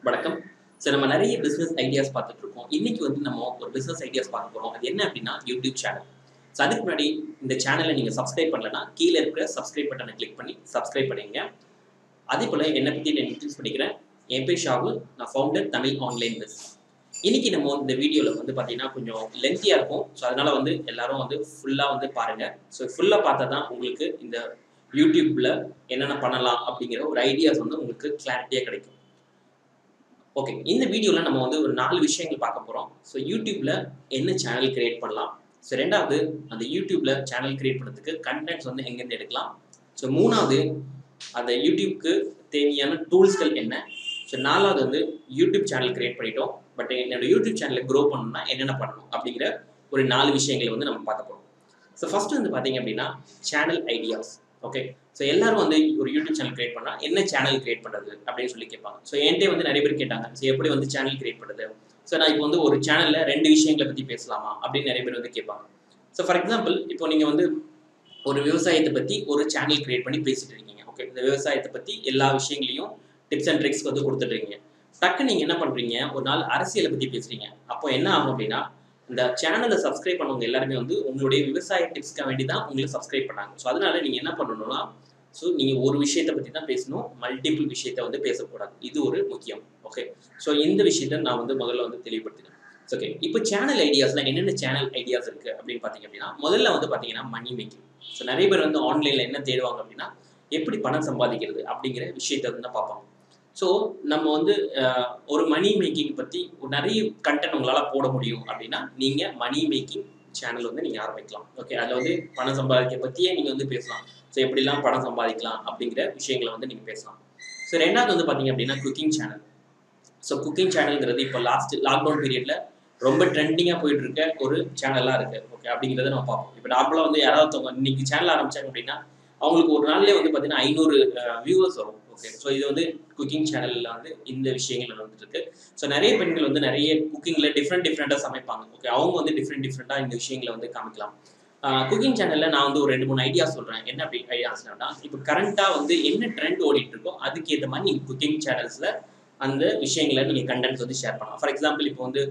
வணக்கம் ஸோ நம்ம நிறைய பிஸ்னஸ் ஐடியாஸ் பார்த்துட்டு இருக்கோம் இன்னைக்கு வந்து நம்ம ஒரு பிஸ்னஸ் ஐடியாஸ் பார்க்க போகிறோம் அது என்ன அப்படின்னா யூடியூப் சேனல் ஸோ அதுக்கு முன்னாடி இந்த சேனலை நீங்கள் சப்ஸ்கிரைப் பண்ணலன்னா கீழே இருக்கிற சப்ஸ்கிரைப் பட்டனை கிளிக் பண்ணி சப்ஸ்கிரைப் பண்ணிங்க அதே போல் என்னை பற்றி நான் இன்ட்ரடியூஸ் பண்ணிக்கிறேன் என் பேர் ஷாவு நான் ஃபவுண்டர் தமிழ் ஆன்லைன் பிஸ் இன்னைக்கு நம்ம இந்த வீடியோவில் வந்து பார்த்தீங்கன்னா கொஞ்சம் லென்த்தியாக இருக்கும் ஸோ அதனால வந்து எல்லாரும் வந்து ஃபுல்லாக வந்து பாருங்கள் ஸோ ஃபுல்லாக பார்த்தா தான் உங்களுக்கு இந்த யூடியூப்பில் என்னென்ன பண்ணலாம் அப்படிங்கிற ஒரு ஐடியாஸ் வந்து உங்களுக்கு கிளாரிட்டியாக கிடைக்கும் ஓகே இந்த வீடியோவில் நம்ம வந்து ஒரு நாலு விஷயங்கள் பார்க்க போகிறோம் ஸோ யூடியூப்பில் என்ன சேனல் கிரியேட் பண்ணலாம் ஸோ ரெண்டாவது அந்த யூடியூப்பில் சேனல் கிரியேட் பண்ணுறதுக்கு கண்டென்ட்ஸ் வந்து எங்கேருந்து எடுக்கலாம் ஸோ மூணாவது அந்த யூடியூப்க்கு தேவையான டூல்ஸ்கள் என்ன ஸோ நாலாவது வந்து யூடியூப் சேனல் கிரியேட் பண்ணிட்டோம் பட் என்னோட யூடியூப் சேனலை க்ரோ பண்ணணும்னா என்னென்ன பண்ணணும் அப்படிங்கிற ஒரு நாலு விஷயங்களை வந்து நம்ம பார்க்க போகிறோம் ஸோ ஃபர்ஸ்ட் வந்து பார்த்தீங்க அப்படின்னா சேனல் ஐடியாஸ் ஓகே ஸோ எல்லாரும் வந்து ஒரு யூடியூப் சேனல் கிரியேட் பண்ணால் என்ன சேனல் கிரியேட் பண்ணுறது அப்படின்னு சொல்லி கேட்பாங்க ஸோ என்கிட்ட வந்து நிறைய பேர் கேட்டாங்க ஸோ எப்படி வந்து சேனல் கிரியேட் பண்ணுறது ஸோ நான் இப்போ வந்து ஒரு சேனலில் ரெண்டு விஷயங்களை பற்றி பேசலாமா அப்படின்னு நிறைய பேர் வந்து கேட்பாங்க ஸோ ஃபார் எக்ஸாம்பிள் இப்போ நீங்கள் வந்து ஒரு விவசாயத்தை பற்றி ஒரு சேனல் கிரியேட் பண்ணி பேசிட்டு இருக்கீங்க ஓகே இந்த விவசாயத்தை பற்றி எல்லா விஷயங்களையும் டிப்ஸ் அண்ட் ட்ரிக்ஸ் வந்து கொடுத்துட்ருக்கீங்க டக்கு நீங்கள் என்ன பண்ணுறீங்க ஒரு நாள் அரசியலை பற்றி பேசுகிறீங்க அப்போ என்ன ஆகும் அப்படின்னா இந்த சேனலை சப்ஸ்கிரைப் பண்ணவங்க எல்லாருமே வந்து உங்களுடைய விவசாய டிப்ஸ்க்காக வேண்டி தான் உங்களை சப்ஸ்கிரைப் பண்ணாங்க ஸோ அதனால நீங்கள் என்ன பண்ணணும்னா ஸோ நீங்கள் ஒரு விஷயத்தை பற்றி தான் பேசணும் மல்டிபிள் விஷயத்த வந்து பேசக்கூடாது இது ஒரு முக்கியம் ஓகே ஸோ இந்த விஷயத்த நான் வந்து முதல்ல வந்து தெளிவுபடுத்தினேன் ஓகே இப்போ சேனல் ஐடியாஸ்ல என்னென்ன சேனல் ஐடியாஸ் இருக்கு அப்படின்னு பார்த்தீங்க அப்படின்னா முதல்ல வந்து பார்த்தீங்கன்னா மணி மேக்கிங் ஸோ நிறைய பேர் வந்து ஆன்லைனில் என்ன தேடுவாங்க அப்படின்னா எப்படி பணம் சம்பாதிக்கிறது அப்படிங்கிற விஷயத்தை வந்து தான் பார்ப்பாங்க ஸோ நம்ம வந்து ஒரு மணி மேக்கிங் பற்றி நிறைய கண்டென்ட் உங்களால் போட முடியும் அப்படின்னா நீங்கள் மணி மேக்கிங் சேனல் வந்து நீங்கள் ஆரம்பிக்கலாம் ஓகே அதில் வந்து பணம் சம்பாதிக்க பற்றியே நீங்கள் வந்து பேசலாம் ஸோ எப்படிலாம் பணம் சம்பாதிக்கலாம் அப்படிங்கிற விஷயங்களை வந்து நீங்கள் பேசலாம் ஸோ ரெண்டாவது வந்து பார்த்தீங்க அப்படின்னா குக்கிங் சேனல் ஸோ குக்கிங் சேனல்ங்கிறது இப்போ லாஸ்ட் லாக்டவுன் பீரியடில் ரொம்ப ட்ரெண்டிங்காக போயிட்டு இருக்க ஒரு சேனலாக இருக்குது ஓகே அப்படிங்கிறத நம்ம பார்ப்போம் இப்போ நார்மலாக வந்து யாராவது இன்னைக்கு சேனல் ஆரம்பிச்சாங்க அப்படின்னா அவங்களுக்கு ஒரு நாள்லேயே வந்து பார்த்தீங்கன்னா ஐநூறு வியூவர்ஸ் வரும் ஓகே ஸோ இது வந்து குக்கிங் சேனலில் வந்து இந்த விஷயங்கள் வந்துட்டு இருக்கு ஸோ நிறைய பெண்கள் வந்து நிறைய குக்கிங்கில் டிஃப்ரெண்ட் டிஃப்ரெண்ட்டாக சமைப்பாங்க ஓகே அவங்க வந்து டிஃப்ரெண்ட் டிஃப்ரெண்ட்டாக இந்த விஷயங்களை வந்து காமிக்கலாம் குக்கிங் சேனலில் நான் வந்து ஒரு ரெண்டு மூணு ஐடியா சொல்கிறேன் என்ன அப்படி ஐடியாஸ்னா இப்போ கரண்ட்டாக வந்து என்ன ட்ரெண்ட் ஓடிட்டு இருக்கோ அதுக்கேற்ற மாதிரி நீங்கள் குக்கிங் சேனல்ஸில் அந்த விஷயங்களை நீங்கள் கண்டென்ட்ஸ் வந்து ஷேர் பண்ணலாம் ஃபார் எக்ஸாம்பிள் இப்போ வந்து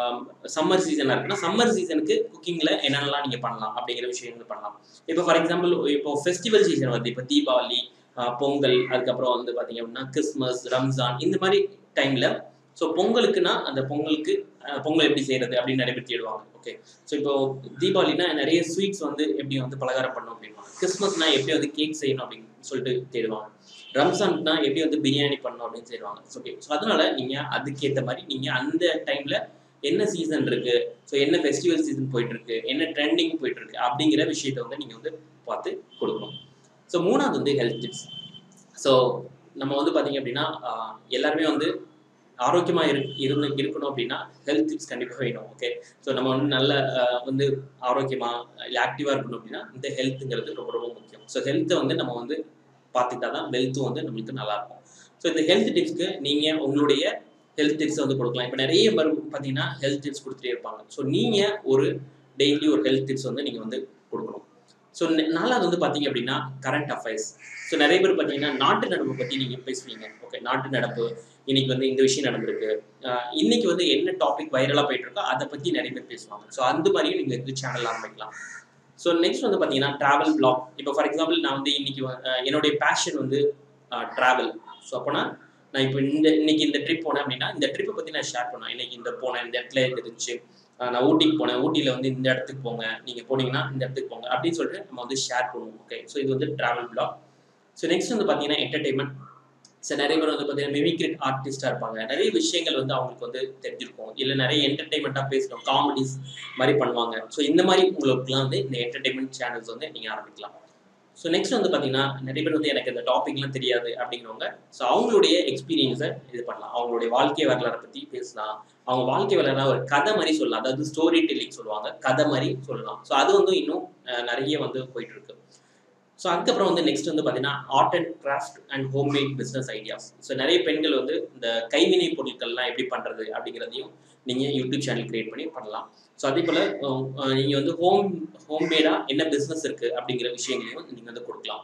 சம்மர் சீசனாக இருக்குன்னா சம்மர் சீசனுக்கு குக்கிங்கில் என்னென்னலாம் நீங்கள் பண்ணலாம் அப்படிங்கிற விஷயம் வந்து பண்ணலாம் இப்போ ஃபார் எக்ஸாம்பிள் இப்போ ஃபெஸ்டிவல் சீசன் வருது இப்போ தீபாவளி பொங்கல் அதுக்கப்புறம் வந்து பார்த்தீங்க அப்படின்னா கிறிஸ்மஸ் ரம்ஜான் இந்த மாதிரி டைமில் ஸோ பொங்கலுக்குன்னா அந்த பொங்கலுக்கு பொங்கல் எப்படி செய்யறது அப்படின்னு நிறைய பேர் தேடுவாங்க ஓகே ஸோ இப்போ தீபாவளினா நிறைய ஸ்வீட்ஸ் வந்து எப்படி வந்து பலகாரம் பண்ணணும் அப்படின்வாங்க கிறிஸ்மஸ்னா எப்படி வந்து கேக் செய்யணும் அப்படின்னு சொல்லிட்டு தேடுவாங்க ரம்ஜான்னா எப்படி வந்து பிரியாணி பண்ணணும் அப்படின்னு செய்வாங்க ஓகே ஸோ அதனால நீங்கள் அதுக்கேற்ற மாதிரி நீங்கள் அந்த டைமில் என்ன சீசன் இருக்கு ஸோ என்ன ஃபெஸ்டிவல் சீசன் போயிட்டு இருக்கு என்ன ட்ரெண்டிங் போயிட்டு இருக்கு அப்படிங்கிற விஷயத்த வந்து நீங்கள் வந்து பார்த்து கொடுக்கணும் ஸோ மூணாவது வந்து ஹெல்த் டிப்ஸ் ஸோ நம்ம வந்து பார்த்தீங்க அப்படின்னா எல்லாருமே வந்து ஆரோக்கியமாக இரு இருந்து இருக்கணும் அப்படின்னா ஹெல்த் டிப்ஸ் கண்டிப்பாக வேணும் ஓகே ஸோ நம்ம வந்து நல்ல வந்து ஆரோக்கியமாக இல்லை ஆக்டிவாக இருக்கணும் அப்படின்னா இந்த ஹெல்த்துங்கிறது ரொம்ப ரொம்ப முக்கியம் ஸோ ஹெல்த்தை வந்து நம்ம வந்து பார்த்துட்டா தான் வெல்த்தும் வந்து நம்மளுக்கு நல்லாயிருக்கும் ஸோ இந்த ஹெல்த் டிப்ஸ்க்கு நீங்கள் உங்களுடைய ஹெல்த் டிப்ஸ் வந்து கொடுக்கலாம் இப்போ நிறைய பேர் பார்த்தீங்கன்னா ஹெல்த் டிப்ஸ் கொடுத்துட்டே இருப்பாங்க ஸோ நீங்கள் ஒரு டெய்லி ஒரு ஹெல்த் டிப்ஸ் வந்து நீங்கள் வந்து கொடுக்கணும் ஸோ நாலாவது வந்து பார்த்தீங்க அப்படின்னா கரண்ட் அஃபேர்ஸ் ஸோ நிறைய பேர் பார்த்தீங்கன்னா நாட்டு நடப்பு பற்றி நீங்கள் பேசுவீங்க ஓகே நாட்டு நடப்பு இன்னைக்கு வந்து இந்த விஷயம் நடந்திருக்கு இன்னைக்கு வந்து என்ன டாபிக் வைரலாக போயிட்டு இருக்கோ அதை பற்றி நிறைய பேர் பேசுவாங்க ஸோ அந்த மாதிரியும் நீங்கள் வந்து சேனல் ஆரம்பிக்கலாம் ஸோ நெக்ஸ்ட் வந்து பார்த்தீங்கன்னா ட்ராவல் பிளாக் இப்போ ஃபார் எக்ஸாம்பிள் நான் வந்து இன்னைக்கு என்னுடைய பேஷன் வந்து ட்ராவல் ஸோ அப்போனா நான் இப்போ இந்த இன்னைக்கு இந்த ட்ரிப் போனேன் அப்படின்னா இந்த ட்ரிப்பை பற்றி நான் ஷேர் பண்ணேன் இன்னைக்கு இந்த போனேன் இந்த இடத்துல இருந்துச்சு நான் ஊட்டிக்கு போனேன் ஊட்டியில் வந்து இந்த இடத்துக்கு போங்க நீங்கள் போனீங்கன்னா இந்த இடத்துக்கு போங்க அப்படின்னு சொல்லிட்டு நம்ம வந்து ஷேர் பண்ணுவோம் ஓகே ஸோ இது வந்து ட்ராவல் பிளாக் ஸோ நெக்ஸ்ட் வந்து பார்த்தீங்கன்னா என்டர்டைன்மெண்ட் ஸோ நிறைய பேர் வந்து பார்த்தீங்கன்னா மிமிக்ரிட் ஆர்டிஸ்டாக இருப்பாங்க நிறைய விஷயங்கள் வந்து அவங்களுக்கு வந்து தெரிஞ்சிருக்கும் இல்லை நிறைய என்டர்டைன்மெண்ட்டாக பேசணும் காமெடிஸ் மாதிரி பண்ணுவாங்க ஸோ இந்த மாதிரி உங்களுக்குலாம் வந்து இந்த என்டர்டைன்மெண்ட் சேனல்ஸ் வந்து நீங்கள் ஆரம்பிக்கலாம் ஸோ நெக்ஸ்ட் வந்து பார்த்தீங்கன்னா நிறைய பேர் வந்து எனக்கு இந்த டாபிக்லாம் தெரியாது அப்படிங்கிறவங்க ஸோ அவங்களுடைய எக்ஸ்பீரியன்ஸை இது பண்ணலாம் அவங்களுடைய வாழ்க்கை வரலாறை பற்றி பேசலாம் அவங்க வாழ்க்கை வரலாறு ஒரு கதை மாதிரி சொல்லலாம் அதாவது ஸ்டோரி டெல்லிங் சொல்லுவாங்க கதை மாதிரி சொல்லலாம் ஸோ அது வந்து இன்னும் நிறைய வந்து போயிட்டு இருக்கு ஸோ அதுக்கப்புறம் வந்து நெக்ஸ்ட் வந்து பார்த்தீங்கன்னா art and craft and homemade business ideas so நிறைய பெண்கள் வந்து இந்த கைவினை பொருட்கள்லாம் எப்படி பண்ணுறது அப்படிங்கிறதையும் நீங்கள் யூடியூப் சேனல் கிரியேட் பண்ணி பண்ணலாம் ஸோ அதே போல் நீங்கள் வந்து ஹோம் ஹோம்மேடாக என்ன பிஸ்னஸ் இருக்குது அப்படிங்கிற விஷயங்களையும் நீங்கள் வந்து கொடுக்கலாம்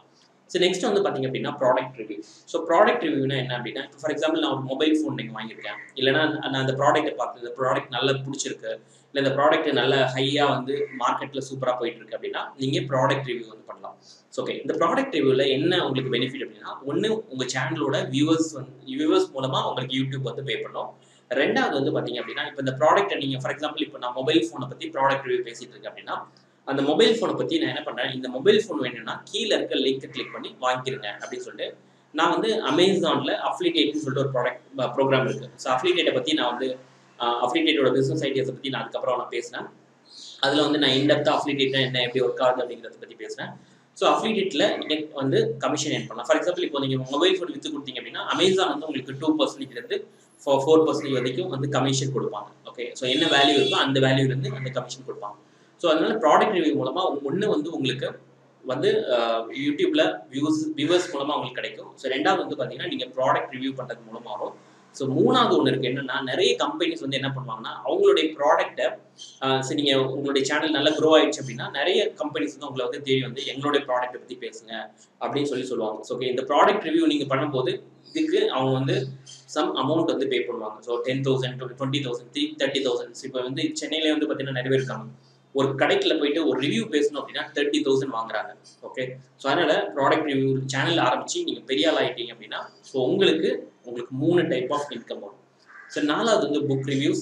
ஸோ நெக்ஸ்ட் வந்து பார்த்தீங்க அப்படின்னா ப்ராடக்ட் ரிவ்யூ ஸோ ப்ராடக்ட் ரிவ்யூனா என்ன அப்படின்னா இப்போ ஃபார் எக்ஸாம்பிள் நான் ஒரு மொபைல் ஃபோன் நீங்கள் வாங்கியிருக்கேன் இல்லைனா நான் அந்த ப்ராடக்ட்டை பார்த்து இந்த ப்ராடக்ட் நல்லா பிடிச்சிருக்கு இல்லை இந்த ப்ராடக்ட் நல்ல ஹையாக வந்து மார்க்கெட்டில் சூப்பராக போயிட்டு இருக்கு அப்படின்னா நீங்கள் ப்ராடக்ட் ரிவ்யூ வந்து பண்ணலாம் ஸோ ஓகே இந்த ப்ராடக்ட் ரிவ்யூவில் என்ன உங்களுக்கு பெனிஃபிட் அப்படின்னா ஒன்று உங்கள் சேனலோட வியூவர்ஸ் வந்து வியூவர்ஸ் மூலமாக உங்களுக்கு யூடியூப் வந்து பே பண்ணும் ரெண்டாவது வந்து பார்த்தீங்க அப்படின்னா இப்போ இந்த ப்ராடக்ட்டை நீங்கள் ஃபார் எக்ஸாம்பிள் இப்போ நான் மொபைல் ஃபோனை பற்றி ப்ராடக்ட் ரிவ்யூ பேசிட்டு இருக்கேன் அப்படின்னா அந்த மொபைல் ஃபோனை பற்றி நான் என்ன பண்ணுறேன் இந்த மொபைல் ஃபோன் வேணும்னா கீழே இருக்க லிங்க்கை கிளிக் பண்ணி வாங்கிக்கிறங்க அப்படின்னு சொல்லிட்டு நான் வந்து அமேசானில் அஃப்ளிகேட்னு சொல்லிட்டு ஒரு ப்ராடக்ட் ப்ரோக்ராம் இருக்குது ஸோ அஃப்ளிகேட்டை பற்றி நான் வந்து அஃப்ளிகேட்டோட பிஸ்னஸ் ஐடியாஸை பற்றி நான் அதுக்கப்புறம் நான் பேசினேன் அதில் வந்து நான் இன்டெப்த்தாக அஃப்ளிகேட்னா என்ன எப்படி ஒர்க் ஆகுது அப்படிங்கிறத பற்றி பேசுகிறேன் ஸோ அஃப்ளிகேட்டில் நீங்கள் வந்து கமிஷன் ஏன் பண்ணலாம் ஃபார் எக்ஸாம்பிள் இப்போ நீங்கள் மொபைல் ஃபோன் விற்று கொடுத்தீங்க அப்படின்னா அமேசான் வந்து உங்களுக்கு டூ பர்சன்டேஜ்லேருந்து ஃபோர் ஃபோர் பர்சன்டேஜ் வரைக்கும் வந்து கமிஷன் கொடுப்பாங்க ஓகே ஸோ என்ன வேல்யூ இருக்கோ அந்த வேல்யூலேருந்து அந்த கமிஷன் கொடுப்பாங்க ஸோ அதனால ப்ராடக்ட் ரிவ்யூ மூலமாக ஒன்று வந்து உங்களுக்கு வந்து யூடியூப்ல வியூஸ் வியூவர்ஸ் மூலமாக உங்களுக்கு கிடைக்கும் ஸோ ரெண்டாவது வந்து பார்த்தீங்கன்னா நீங்கள் ப்ராடக்ட் ரிவ்யூ பண்ணுறது மூலமாகவும் ஸோ மூணாவது ஒன்று இருக்குது என்னன்னா நிறைய கம்பெனிஸ் வந்து என்ன பண்ணுவாங்கன்னா அவங்களுடைய ப்ராடக்ட்டை சரி நீங்கள் உங்களுடைய சேனல் நல்லா க்ரோ ஆயிடுச்சு அப்படின்னா நிறைய கம்பெனிஸ் வந்து உங்களை வந்து தேடி வந்து எங்களுடைய ப்ராடக்ட்டை பற்றி பேசுங்க அப்படின்னு சொல்லி சொல்லுவாங்க ஸோ ஓகே இந்த ப்ராடக்ட் ரிவ்யூ நீங்கள் பண்ணும்போது இதுக்கு அவங்க வந்து சம் அமௌண்ட் வந்து பே பண்ணுவாங்க so ten thousand twenty thousand three thirty thousands இப்போ வந்து சென்னையில வந்து பார்த்தீங்கன்னா நிறைய பேர் இருக்காங்க ஒரு கடைக்குள்ள போயிட்டு ஒரு ரிவ்யூ பேசணும் அப்படின்னா தேர்ட்டி தௌசண்ட் வாங்குறாங்க ஓகே ஸோ அதனால ப்ராடக்ட் ரிவ்யூ சேனல் ஆரம்பிச்சு நீங்க பெரிய ஆள் ஆயிட்டீங்க அப்படின்னா ஸோ உங்களுக்கு உங்களுக்கு மூணு டைப் ஆஃப் இன்கம் வரும் ஸோ நாலாவது வந்து புக் ரிவ்யூஸ்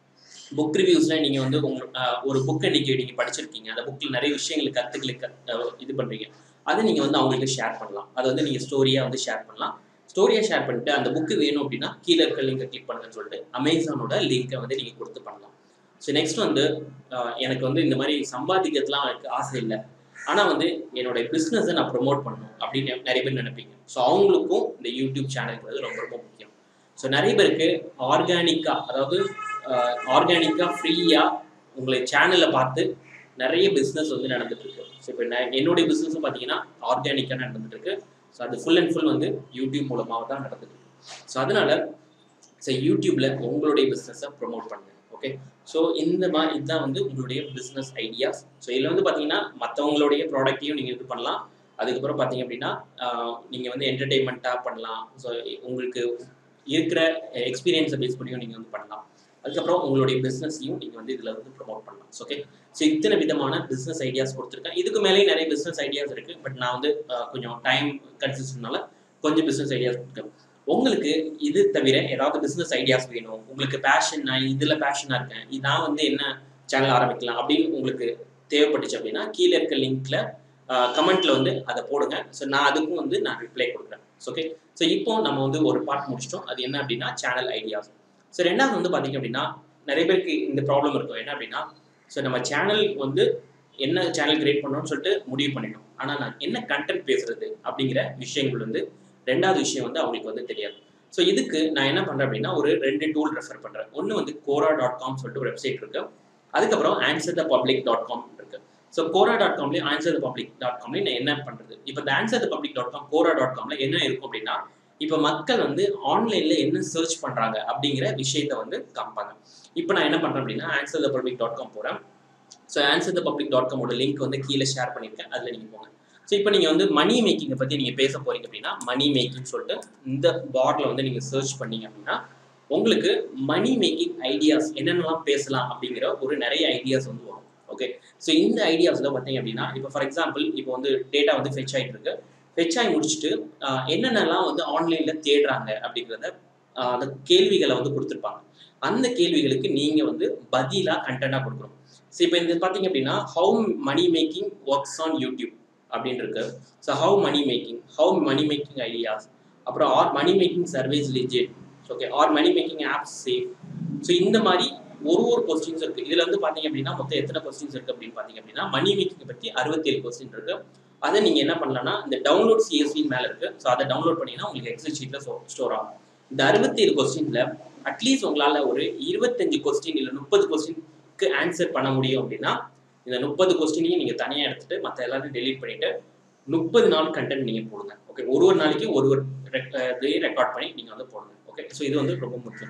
புக் ரிவ்யூஸ்ல நீங்க வந்து உங்க ஒரு புக்கை இன்னைக்கு நீங்க படிச்சிருக்கீங்க அந்த புக்ல நிறைய விஷயங்கள் கத்துக்களுக்கு இது பண்றீங்க அதை நீங்க வந்து அவங்களுக்கு ஷேர் பண்ணலாம் அதை வந்து நீங்க ஸ்டோரியா வந்து ஷேர் பண்ணலாம் ஸ்டோரியா ஷேர் பண்ணிட்டு அந்த புக்கு வேணும் அப்படின்னா கீழே இருக்க லிங்கை கிளிக் பண்ணுங்கன்னு சொல்லிட்டு அமேசானோட லிங்கை வந்து நீங்க கொடுத்து பண்ணலாம் ஸோ நெக்ஸ்ட் வந்து எனக்கு வந்து இந்த மாதிரி சம்பாதிக்கிறதுலாம் எனக்கு ஆசை இல்லை ஆனால் வந்து என்னோட பிஸ்னஸை நான் ப்ரொமோட் பண்ணணும் அப்படின்னு நிறைய பேர் நினைப்பீங்க ஸோ அவங்களுக்கும் இந்த யூடியூப் சேனல்ங்கிறது ரொம்ப ரொம்ப முக்கியம் ஸோ நிறைய பேருக்கு ஆர்கானிக்காக அதாவது ஆர்கானிக்காக ஃப்ரீயாக உங்களை சேனலில் பார்த்து நிறைய பிஸ்னஸ் வந்து நடந்துட்டு இருக்கு ஸோ இப்போ நான் என்னுடைய பிஸ்னஸும் பார்த்தீங்கன்னா ஆர்கானிக்காக நடந்துட்டு இருக்கு ஸோ அது ஃபுல் அண்ட் ஃபுல் வந்து யூடியூப் மூலமாக தான் நடந்துட்டு இருக்கு ஸோ அதனால ஸோ யூடியூப்ல உங்களுடைய பிஸ்னஸை ப்ரொமோட் பண்ணுங்க ஓகே ஸோ இந்த மாதிரி இதுதான் வந்து உங்களுடைய பிஸ்னஸ் ஐடியாஸ் ஸோ இதில் வந்து பார்த்தீங்கன்னா மற்றவங்களுடைய ப்ராடக்ட்டையும் நீங்கள் இது பண்ணலாம் அதுக்கப்புறம் பார்த்தீங்க அப்படின்னா நீங்கள் வந்து என்டர்டெயின்மெண்ட்டாக பண்ணலாம் ஸோ உங்களுக்கு இருக்கிற எக்ஸ்பீரியன்ஸை பேஸ் பண்ணியும் நீங்கள் வந்து பண்ணலாம் அதுக்கப்புறம் உங்களுடைய பிஸ்னஸையும் நீங்கள் வந்து இதில் வந்து ப்ரொமோட் பண்ணலாம் ஓகே ஸோ இத்தனை விதமான பிஸ்னஸ் ஐடியாஸ் கொடுத்துருக்கேன் இதுக்கு மேலேயும் நிறைய பிஸ்னஸ் ஐடியாஸ் இருக்குது பட் நான் வந்து கொஞ்சம் டைம் கன்சிஸ்டனால கொஞ்சம் பிஸ்னஸ் ஐடியாஸ் கொடுத்தேன் உங்களுக்கு இது தவிர ஏதாவது பிஸ்னஸ் ஐடியாஸ் வேணும் உங்களுக்கு பேஷன் நான் இதில் பேஷனாக இருக்கேன் நான் வந்து என்ன சேனல் ஆரம்பிக்கலாம் அப்படின்னு உங்களுக்கு தேவைப்பட்டுச்சு அப்படின்னா கீழே இருக்க லிங்க்ல கமெண்ட்ல வந்து அதை போடுங்க ஸோ நான் அதுக்கும் வந்து நான் ரிப்ளை கொடுக்குறேன் ஓகே ஸோ இப்போ நம்ம வந்து ஒரு பார்ட் முடிச்சிட்டோம் அது என்ன அப்படின்னா சேனல் ஐடியாஸ் ஸோ ரெண்டாவது வந்து பார்த்தீங்க அப்படின்னா நிறைய பேருக்கு இந்த ப்ராப்ளம் இருக்கும் என்ன அப்படின்னா ஸோ நம்ம சேனல் வந்து என்ன சேனல் கிரியேட் பண்ணணும்னு சொல்லிட்டு முடிவு பண்ணிட்டோம் ஆனால் நான் என்ன கண்டென்ட் பேசுறது அப்படிங்கிற விஷயங்கள் வந்து ரெண்டாவது விஷயம் வந்து அவங்களுக்கு வந்து தெரியாது ஸோ இதுக்கு நான் என்ன பண்ணுறேன் அப்படின்னா ஒரு ரெண்டு டூல் ரெஃபர் பண்ணுறேன் ஒன்று வந்து கோரா டாட் காம் சொல்லிட்டு ஒரு வெப்சைட் இருக்கு அதுக்கப்புறம் answer the public dot com இருக்கு ஸோ கோரா டாட் காம்லேயும் ஆன்சர் த பப்ளிக் டாட் காம்லேயும் நான் என்ன பண்ணுறது இப்போ இந்த answer the public dot com Quora dot காம்ல என்ன இருக்கும் அப்படின்னா இப்போ மக்கள் வந்து ஆன்லைனில் என்ன சர்ச் பண்ணுறாங்க அப்படிங்கிற விஷயத்த வந்து காமிப்பாங்க இப்போ நான் என்ன பண்ணுறேன் அப்படின்னா answer the public dot com போகிறேன் so answer the public dot காமோட லிங்க் வந்து கீழே ஷேர் பண்ணியிருக்கேன் அதில் நீங்கள் போங்க ஸோ இப்போ நீங்கள் வந்து மணி மேக்கிங்கை பற்றி நீங்கள் பேச போகிறீங்க அப்படின்னா மணி மேக்கிங் சொல்லிட்டு இந்த பாரில் வந்து நீங்கள் சர்ச் பண்ணீங்க அப்படின்னா உங்களுக்கு மணி மேக்கிங் ஐடியாஸ் என்னென்னலாம் பேசலாம் அப்படிங்கிற ஒரு நிறைய ஐடியாஸ் வந்து வரும் ஓகே ஸோ இந்த ஐடியாஸில் பார்த்தீங்க அப்படின்னா இப்போ ஃபார் எக்ஸாம்பிள் இப்போ வந்து டேட்டா வந்து ஃபெச் ஆகிட்டு இருக்கு ஃபெச் ஆகி முடிச்சுட்டு என்னென்னலாம் வந்து ஆன்லைனில் தேடுறாங்க அப்படிங்கிறத அந்த கேள்விகளை வந்து கொடுத்துருப்பாங்க அந்த கேள்விகளுக்கு நீங்கள் வந்து பதிலாக கண்டென்ட்டாக கொடுக்கணும் ஸோ இப்போ இந்த பார்த்தீங்க அப்படின்னா how money making works on YouTube அப்படின்னு இருக்கு so how money making how money making ideas அப்புறம் are money making service legit okay are money making apps safe so இந்த மாதிரி ஒரு ஒரு கொஸ்டின்ஸ் இருக்கு இதுல வந்து பாத்தீங்க அப்படின்னா மொத்தம் எத்தனை கொஸ்டின்ஸ் இருக்கு அப்படின்னு பாத்தீங்க அப்படின்னா மணி மேக்கிங் பத்தி அறுபத்தி ஏழு கொஸ்டின் இருக்கு அதை நீங்க என்ன பண்ணலாம்னா இந்த டவுன்லோட் சிஎஸ்வின் மேல இருக்கு ஸோ அதை டவுன்லோட் பண்ணீங்கன்னா உங்களுக்கு எக்ஸல் ஷீட்ல ஸ்டோர் ஆகும் இந்த அறுபத்தி ஏழு கொஸ்டின்ல அட்லீஸ்ட் உங்களால ஒரு இருபத்தஞ்சு கொஸ்டின் இல்லை முப்பது கொஸ்டினுக்கு ஆன்சர் பண்ண முடியும் அப்படின்னா இந்த முப்பது கொஸ்டினையும் நீங்கள் தனியாக எடுத்துட்டு மற்ற எல்லாத்தையும் டெலீட் பண்ணிட்டு முப்பது நாள் கண்டென்ட் நீங்கள் போடுங்க ஓகே ஒரு ஒரு நாளைக்கு ஒரு ஒரு இதையும் ரெக்கார்ட் பண்ணி நீங்கள் வந்து போடுங்க ஓகே ஸோ இது வந்து ரொம்ப முக்கியம்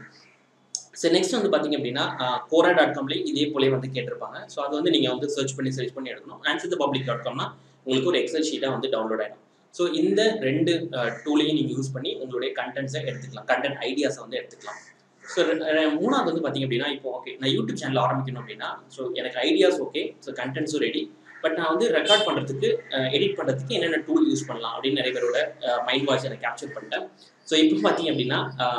ஸோ நெக்ஸ்ட் வந்து பார்த்தீங்க அப்படின்னா கோரா டாட் காம்லேயும் இதே போலே வந்து கேட்டிருப்பாங்க ஸோ அது வந்து நீங்கள் வந்து சர்ச் பண்ணி சர்ச் பண்ணி எடுக்கணும் ஆன்சர் த பப்ளிக் டாட் காம்னா உங்களுக்கு ஒரு எக்ஸல் ஷீட்டாக வந்து டவுன்லோட் ஆகிடும் ஸோ இந்த ரெண்டு டூலையும் நீங்கள் யூஸ் பண்ணி உங்களுடைய கண்டென்ட்ஸை எடுத்துக்கலாம் கண்டென்ட் ஐடியாஸை வந்து எடுத்துக்கலாம் ஸோ மூணாவது வந்து பார்த்தீங்க அப்படின்னா இப்போ ஓகே நான் யூடியூப் சேனல் ஆரம்பிக்கணும் அப்படின்னா ஸோ எனக்கு ஐடியாஸ் ஓகே ஸோ கண்டென்ட்ஸும் ரெடி பட் நான் வந்து ரெக்கார்ட் பண்ணுறதுக்கு எடிட் பண்ணுறதுக்கு என்னென்ன டூல் யூஸ் பண்ணலாம் அப்படின்னு நிறைய பேரோட மைண்ட் வாய்ஸ் எனக்கு கேப்சர் பண்ணிட்டேன் ஸோ இப்போ பார்த்தீங்க அப்படின்னா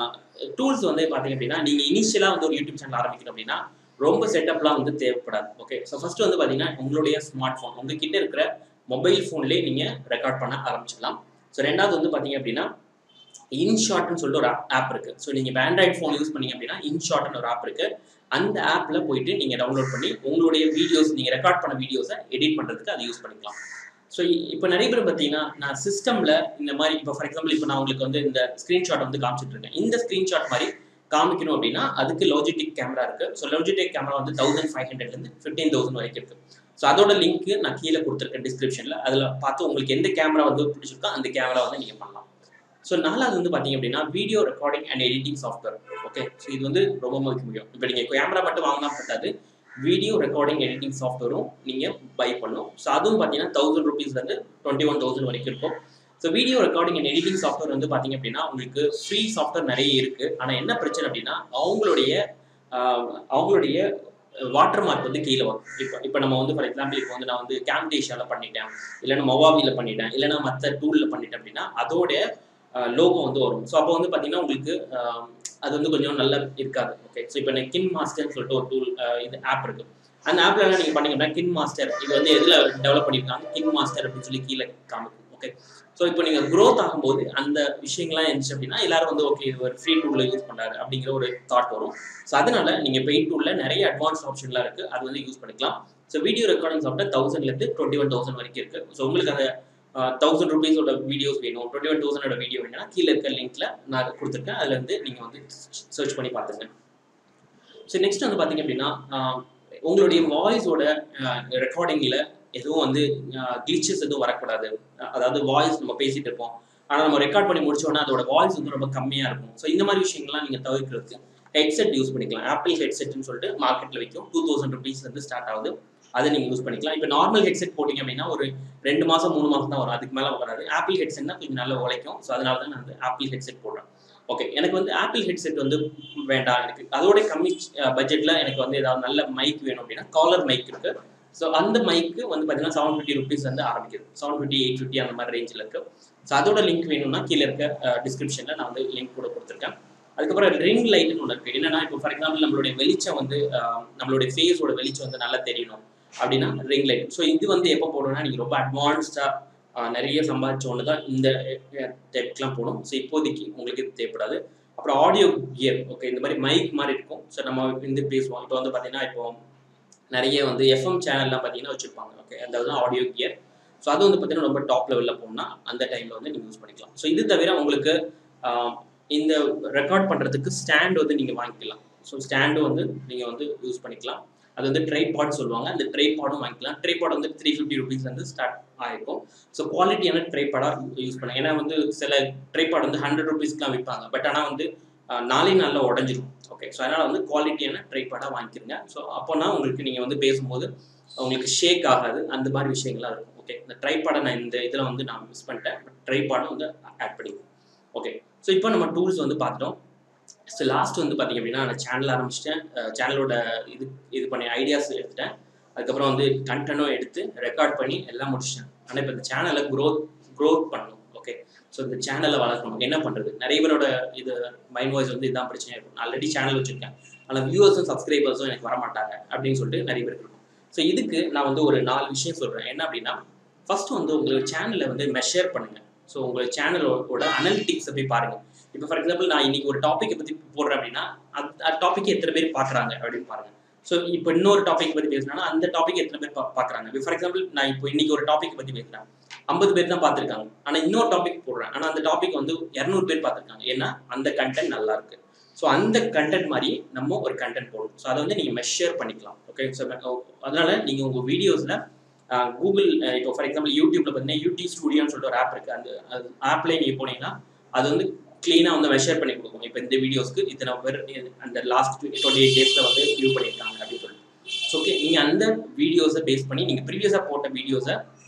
டூல்ஸ் வந்து பார்த்தீங்க அப்படின்னா நீங்கள் இனிஷியலாக வந்து ஒரு யூடியூப் சேனல் ஆரம்பிக்கணும் அப்படின்னா ரொம்ப செட்டப்லாம் வந்து தேவைப்படாது ஓகே ஸோ ஃபர்ஸ்ட் வந்து பார்த்தீங்கன்னா உங்களுடைய ஸ்மார்ட் ஃபோன் உங்ககிட்ட இருக்கிற மொபைல் ஃபோன்லேயே நீங்கள் ரெக்கார்ட் பண்ண ஆரம்பிச்சிடலாம் ஸோ ரெண்டாவது வந்து பார்த்தீங்க அப்படின்னா இன்ஷாட்னு சொல்லிட்டு ஒரு ஆப் இருக்கு ஸோ நீங்கள் இப்போ ஆண்ட்ராய்ட் ஃபோன் யூஸ் பண்ணீங்க அப்படின்னா இன்ஷாட்னு ஒரு ஆப் இருக்கு அந்த ஆப்பில் போயிட்டு நீங்கள் டவுன்லோட் பண்ணி உங்களுடைய வீடியோஸ் நீங்கள் ரெக்கார்ட் பண்ண வீடியோஸை எடிட் பண்ணுறதுக்கு அதை யூஸ் பண்ணிக்கலாம் ஸோ இப்போ நிறைய பேர் பார்த்தீங்கன்னா நான் சிஸ்டமில் இந்த மாதிரி இப்போ ஃபார் எக்ஸாம்பிள் இப்போ நான் உங்களுக்கு வந்து இந்த ஸ்க்ரீன்ஷாட் வந்து காமிச்சிட்டு இருக்கேன் இந்த ஸ்க்ரீன்ஷாட் மாதிரி காமிக்கணும் அப்படின்னா அதுக்கு லாஜிடெக் கேமரா இருக்கு ஸோ லாஜிடெக் கேமரா வந்து தௌசண்ட் ஃபைவ் ஹண்ட்ரட்லேருந்து ஃபிஃப்டீன் தௌசண்ட் வரைக்கும் இருக்கு ஸோ அதோட லிங்க் நான் கீழே கொடுத்துருக்கேன் டிஸ்கிரிப்ஷனில் அதில் பார்த்து உங்களுக்கு எந்த கேமரா வந்து பிடிச்சிருக்கோ அந்த கேமரா வந்து நீங்கள் பண்ணலாம் ஸோ நாலாவது வந்து பார்த்தீங்க அப்படின்னா video recording and editing software okay so இது வந்து ரொம்ப முக்கியம் இப்போ நீங்கள் கேமரா மட்டும் வாங்கினா பத்தாது வீடியோ ரெக்கார்டிங் எடிட்டிங் சாஃப்ட்வேரும் நீங்கள் பை பண்ணும் ஸோ அதுவும் பார்த்தீங்கன்னா தௌசண்ட் ருபீஸ்லேருந்து டுவெண்ட்டி ஒன் தௌசண்ட் வரைக்கும் இருக்கும் so video recording and editing software வந்து பார்த்தீங்க அப்படின்னா உங்களுக்கு ஃப்ரீ சாஃப்ட்வேர் நிறைய இருக்குது ஆனால் என்ன பிரச்சனை அப்படின்னா அவங்களுடைய அவங்களுடைய வாட்டர் மார்க் வந்து கீழே வரும் இப்போ இப்போ நம்ம வந்து ஃபார் எக்ஸாம்பிள் இப்போ வந்து நான் வந்து கேம்டேஷியாவில் பண்ணிட்டேன் இல்லைன்னா மொவாவியில் பண்ணிட்டேன் இல்லைன்னா மற்ற டூலில் பண்ணிட்டேன் அப்படின்னா அதோட லோகோ வந்து வரும் ஸோ அப்போ வந்து பார்த்தீங்கன்னா உங்களுக்கு அது வந்து கொஞ்சம் நல்லா இருக்காது ஓகே ஸோ இப்போ எனக்கு கின் மாஸ்டர்னு சொல்லிட்டு ஒரு டூல் இது ஆப் இருக்குது அந்த ஆப்லலாம் நீங்கள் பண்ணீங்கன்னா கின் மாஸ்டர் இது வந்து எதில் டெவலப் பண்ணியிருக்காங்க கின் மாஸ்டர் அப்படின்னு சொல்லி கீழே காமிக்கும் ஓகே ஸோ இப்போ நீங்கள் க்ரோத் ஆகும்போது அந்த விஷயங்கள்லாம் இருந்துச்சு அப்படின்னா எல்லாரும் வந்து ஓகே இது ஒரு ஃப்ரீ டூலில் யூஸ் பண்ணுறாரு அப்படிங்கிற ஒரு தாட் வரும் ஸோ அதனால நீங்கள் பெயிட் டூலில் நிறைய அட்வான்ஸ் ஆப்ஷன்லாம் இருக்குது அது வந்து யூஸ் பண்ணிக்கலாம் ஸோ வீடியோ ரெக்கார்டிங் சாஃப்ட்வேர் தௌசண்ட்லேருந்து டுவெண்ட்டி ஒன் தௌசண்ட் வரைக்கும் இருக்குது ஸோ உங்களுக்கு அந்த தௌசண்ட் ருபீஸோட வீடியோஸ் வேணும் டுவெண்ட்டி ஒன் தௌசண்டோட வீடியோ வேணும்னா கீழே இருக்க லிங்க்ல நான் கொடுத்துருக்கேன் அதில் வந்து நீங்கள் வந்து சர்ச் பண்ணி பார்த்துங்க ஸோ நெக்ஸ்ட் வந்து பார்த்தீங்க அப்படின்னா உங்களுடைய வாய்ஸோட ரெக்கார்டிங்கில் எதுவும் வந்து கிளிச்சஸ் எதுவும் வரக்கூடாது அதாவது வாய்ஸ் நம்ம பேசிட்டு இருப்போம் ஆனால் நம்ம ரெக்கார்ட் பண்ணி முடிச்சோன்னா அதோட வாய்ஸ் வந்து ரொம்ப கம்மியாக இருக்கும் ஸோ இந்த மாதிரி விஷயங்கள்லாம் நீங்கள் தவிர்க்கிறதுக்கு ஹெட்செட் யூஸ் பண்ணிக்கலாம் ஆப்பிள் ஹெட்செட்னு சொல்லிட்டு மார்க்கெட்டில் விற்கும் டூ தௌசண்ட் ருபீஸ்லேருந்து ஸ்டார்ட் ஆகுது அதை நீங்கள் யூஸ் பண்ணிக்கலாம் இப்போ நார்மல் ஹெட்செட் போட்டிங்க அப்படின்னா ஒரு ரெண்டு மாதம் மூணு மாதம் தான் வரும் அதுக்கு மேலே வராது ஆப்பிள் ஹெட்செட்னா கொஞ்சம் நல்லா உழைக்கும் ஸோ அதனால தான் நான் வந்து ஆப்பிள் ஹெட்செட் போடுறேன் ஓகே எனக்கு வந்து ஆப்பிள் ஹெட்செட் வந்து வேண்டாம் எனக்கு அதோட கம்மி பட்ஜெட்டில் எனக்கு வந்து ஏதாவது நல்ல மைக் வேணும் அப்படின்னா காலர் மைக் இருக்கு ஸோ அந்த மைக்கு வந்து பார்த்தீங்கன்னா செவன் ஃபிஃப்டி ருபீஸ் வந்து ஆரம்பிக்குது செவன் ஃபிஃப்டி எயிட் ஃபிஃப்டி அந்த மாதிரி ரேஞ்சில் இருக்கு ஸோ அதோட லிங்க் வேணும்னா கீழே இருக்க டிஸ்கிரிப்ஷனில் நான் வந்து லிங்க் கூட கொடுத்துருக்கேன் அதுக்கப்புறம் ரிங் லைட்னு ஒன்று இருக்குது என்னன்னா இப்போ ஃபார் எக்ஸாம்பிள் நம்மளுடைய வெளிச்சம் வந்து நம்மளுடைய ஃபேஸோட வெளிச்சம் வந்து நல்லா தெரியணும் அப்படின்னா ரிங் லைட் ஸோ இது வந்து எப்போ போடணும்னா நீங்கள் ரொம்ப அட்வான்ஸ்டாக நிறைய சம்பாதிச்ச ஒன்று தான் இந்த டெப்லாம் போடும் ஸோ இப்போதைக்கு உங்களுக்கு இது தேவைப்படாது அப்புறம் ஆடியோ கியர் ஓகே இந்த மாதிரி மைக் மாதிரி இருக்கும் ஸோ நம்ம வந்து பேசுவோம் இப்போ வந்து பார்த்தீங்கன்னா இப்போ நிறைய வந்து எஃப்எம் சேனல்லாம் பார்த்தீங்கன்னா வச்சுருப்பாங்க ஓகே அதாவது ஆடியோ கியர் ஸோ அது வந்து பார்த்தீங்கன்னா ரொம்ப டாப் லெவலில் போகணும்னா அந்த டைமில் வந்து நீங்கள் யூஸ் பண்ணிக்கலாம் ஸோ இது தவிர உங்களுக்கு இந்த ரெக்கார்ட் பண்ணுறதுக்கு ஸ்டாண்ட் வந்து நீங்கள் வாங்கிக்கலாம் ஸோ ஸ்டாண்டு வந்து நீங்கள் வந்து யூஸ் பண்ணிக்கலாம் அது வந்து ட்ரைபாட் சொல்லுவாங்க அந்த ட்ரைபாடும் வாங்கிக்கலாம் ட்ரைபாட் வந்து த்ரீ ஃபிஃப்டி ருபீஸ்லேருந்து ஸ்டார்ட் ஆகிருக்கும் ஸோ குவாலிட்டியான ட்ரைபாடாக யூஸ் பண்ணுங்க ஏன்னா வந்து சில ட்ரைபாட் வந்து ஹண்ட்ரட் ருபீஸ்க்குலாம் விற்பாங்க பட் ஆனால் வந்து நாளை நாளில் உடஞ்சிரும் ஓகே ஸோ அதனால் வந்து குவாலிட்டியான ட்ரைபாடாக வாங்கிக்கிறங்க ஸோ அப்போனா உங்களுக்கு நீங்கள் வந்து பேசும்போது உங்களுக்கு ஷேக் ஆகாது அந்த மாதிரி விஷயங்கள்லாம் இருக்கும் ஓகே இந்த ட்ரைபாடை நான் இந்த இதில் வந்து நான் மிஸ் பண்ணிட்டேன் ட்ரைபாடும் வந்து ஆட் பண்ணிக்குவோம் ஓகே ஸோ இப்போ நம்ம டூல்ஸ் வந்து பார்த்துட்டோம் ஸோ லாஸ்ட் வந்து பார்த்தீங்க அப்படின்னா நான் சேனல் ஆரம்பிச்சிட்டேன் சேனலோட இது இது பண்ணி ஐடியாஸ் எடுத்துட்டேன் அதுக்கப்புறம் வந்து கண்டென்ட்டும் எடுத்து ரெக்கார்ட் பண்ணி எல்லாம் முடிச்சிட்டேன் ஆனால் இப்போ இந்த சேனலை க்ரோத் க்ரோத் பண்ணணும் ஓகே ஸோ இந்த சேனலை வளர்க்கணும் என்ன பண்ணுறது நிறைய பேரோட இது மைண்ட் வாய்ஸ் வந்து இதான் பிரச்சனையாக இருக்கும் ஆல்ரெடி சேனல் வச்சுருக்கேன் ஆனால் வியூவர்ஸும் சப்ஸ்கிரைபர்ஸும் எனக்கு வரமாட்டாங்க அப்படின்னு சொல்லிட்டு நிறைய பேர் இருக்கும் ஸோ இதுக்கு நான் வந்து ஒரு நாலு விஷயம் சொல்கிறேன் என்ன அப்படின்னா ஃபர்ஸ்ட் வந்து உங்களுக்கு சேனலை வந்து மெஷர் பண்ணுங்கள் ஸோ உங்கள் சேனலோட அனலிட்டிக்ஸை போய் பாருங்கள் இப்போ ஃபார் எக்ஸாம்பிள் நான் இன்னைக்கு ஒரு டாப்பிக்கை பற்றி போடுறேன் அப்படின்னா அந்த டாபிக் எத்தனை பேர் பார்க்குறாங்க அப்படின்னு பாருங்க ஸோ இப்போ இன்னொரு டாபிக் பற்றி பேசினா அந்த டாபிக் எத்தனை பேர் பார்க்குறாங்க இப்போ ஃபார் எக்ஸாம்பிள் நான் இப்போ இன்னைக்கு ஒரு டாபிக் பற்றி பேசுகிறேன் ஐம்பது பேர் தான் பார்த்துருக்காங்க ஆனால் இன்னொரு டாபிக் போடுறேன் ஆனால் அந்த டாபிக் வந்து இரநூறு பேர் பார்த்துருக்காங்க ஏன்னா அந்த கண்டென்ட் நல்லா இருக்கு ஸோ அந்த கண்டென்ட் மாதிரி நம்ம ஒரு கண்டென்ட் போடணும் ஸோ அதை வந்து நீங்கள் மெஷர் பண்ணிக்கலாம் ஓகே ஸோ அதனால நீங்கள் உங்கள் வீடியோஸில் கூகுள் இப்போ ஃபார் எக்ஸாம்பிள் யூடியூப்ல பார்த்தீங்கன்னா யூடியூப் ஸ்டுடியோன்னு சொல்லிட்டு ஒரு ஆப் இருக்கு அந்த ஆப்லேயே நீங்கள் போனீங்கன்னா அது வந்து க்ளீனாக வந்து மெஷர் பண்ணி கொடுக்கும் இப்போ இந்த வீடியோஸ்க்கு இத்தனை பேர் அந்த லாஸ்ட் டுவெண்ட்டி எயிட் டேஸில் வந்து வியூ பண்ணியிருக்காங்க அப்படின்னு சொல்லிட்டு ஸோ ஓகே நீங்கள் அந்த வீடியோஸை பேஸ் பண்ணி நீங்கள் ப்ரீவியஸாக போட்ட வீடியோஸை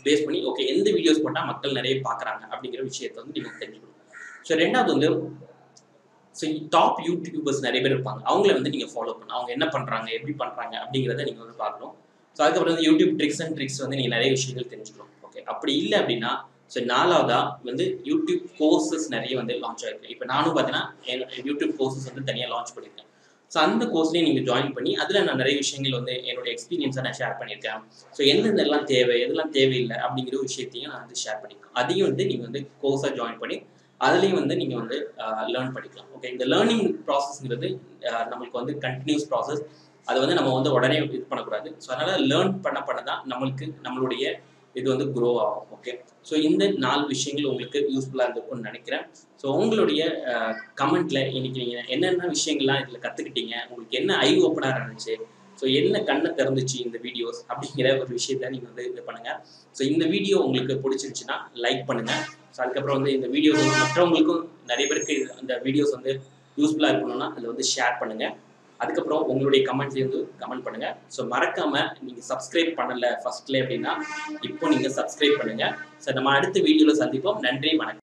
பேஸ் பண்ணி ஓகே எந்த வீடியோஸ் போட்டால் மக்கள் நிறைய பார்க்குறாங்க அப்படிங்கிற விஷயத்தை வந்து நீங்கள் தெரிஞ்சுக்கணும் ஸோ ரெண்டாவது வந்து ஸோ டாப் யூடியூபர்ஸ் நிறைய பேர் இருப்பாங்க அவங்கள வந்து நீங்கள் ஃபாலோ பண்ணணும் அவங்க என்ன பண்ணுறாங்க எப்படி பண்ணுறாங்க அப்படிங்கிறத நீங்கள் வந்து பார்க்கணும் ஸோ அதுக்கப்புறம் வந்து யூடியூப் ட்ரிக்ஸ் அண்ட் ட்ரிக்ஸ் வந்து நீங்கள் நிறைய விஷயங்கள் தெரிஞ்சுக்கணும் ஓகே அப்படி இல்லை அப்படின்னா ஸோ நாலாவதா வந்து யூடியூப் கோர்சஸ் நிறைய வந்து லான்ச் ஆயிருக்கு இப்போ நானும் பார்த்தீங்கன்னா என் யூடியூப் கோர்சஸ் வந்து தனியாக லான்ச் பண்ணியிருக்கேன் ஸோ அந்த கோர்ஸ்லேயும் நீங்கள் ஜாயின் பண்ணி அதில் நான் நிறைய விஷயங்கள் வந்து என்னோட எக்ஸ்பீரியன்ஸை நான் ஷேர் பண்ணியிருக்கேன் ஸோ எந்தெந்தெல்லாம் தேவை எதெல்லாம் தேவையில்லை அப்படிங்கிற விஷயத்தையும் நான் வந்து ஷேர் பண்ணியிருக்கேன் அதையும் வந்து நீங்கள் வந்து கோர்ஸாக ஜாயின் பண்ணி அதுலேயும் வந்து நீங்கள் வந்து லேர்ன் பண்ணிக்கலாம் ஓகே இந்த லேர்னிங் ப்ராசஸ்ங்கிறது நம்மளுக்கு வந்து கண்டினியூஸ் ப்ராசஸ் அது வந்து நம்ம வந்து உடனே இது பண்ணக்கூடாது ஸோ அதனால் லேர்ன் பண்ண பண்ண தான் நம்மளுக்கு நம்மளுடைய இது வந்து க்ரோ ஆகும் ஓகே ஸோ இந்த நாலு விஷயங்கள் உங்களுக்கு யூஸ்ஃபுல்லாக இருந்திருக்கும்னு நினைக்கிறேன் ஸோ உங்களுடைய கமெண்ட்டில் இன்னைக்கு நீங்கள் என்னென்ன விஷயங்கள்லாம் இதில் கற்றுக்கிட்டீங்க உங்களுக்கு என்ன ஐ ஓப்பனாக இருந்துச்சு ஸோ என்ன கண்ணை திறந்துச்சு இந்த வீடியோஸ் அப்படிங்கிற ஒரு விஷயத்த நீங்கள் வந்து இது பண்ணுங்கள் ஸோ இந்த வீடியோ உங்களுக்கு பிடிச்சிருந்துச்சுன்னா லைக் பண்ணுங்கள் ஸோ அதுக்கப்புறம் வந்து இந்த வீடியோஸ் வந்து மற்றவங்களுக்கும் நிறைய பேருக்கு இது- இந்த வீடியோஸ் வந்து யூஸ்ஃபுல்லாக இருக்கணும்னா அதில் வந்து ஷேர் பண்ணுங்கள் அதுக்கப்புறம் உங்களுடைய கமெண்ட்லேயும் வந்து கமெண்ட் பண்ணுங்கள் ஸோ மறக்காமல் நீங்கள் சப்ஸ்கிரைப் பண்ணலை ஃபர்ஸ்ட்ல அப்படின்னா இப்போ நீங்கள் சப்ஸ்கிரைப் பண்ணுங்கள் ஸோ நம்ம அடுத்த வீடியோவில் சந்திப்போம் நன்றி வணக்கம்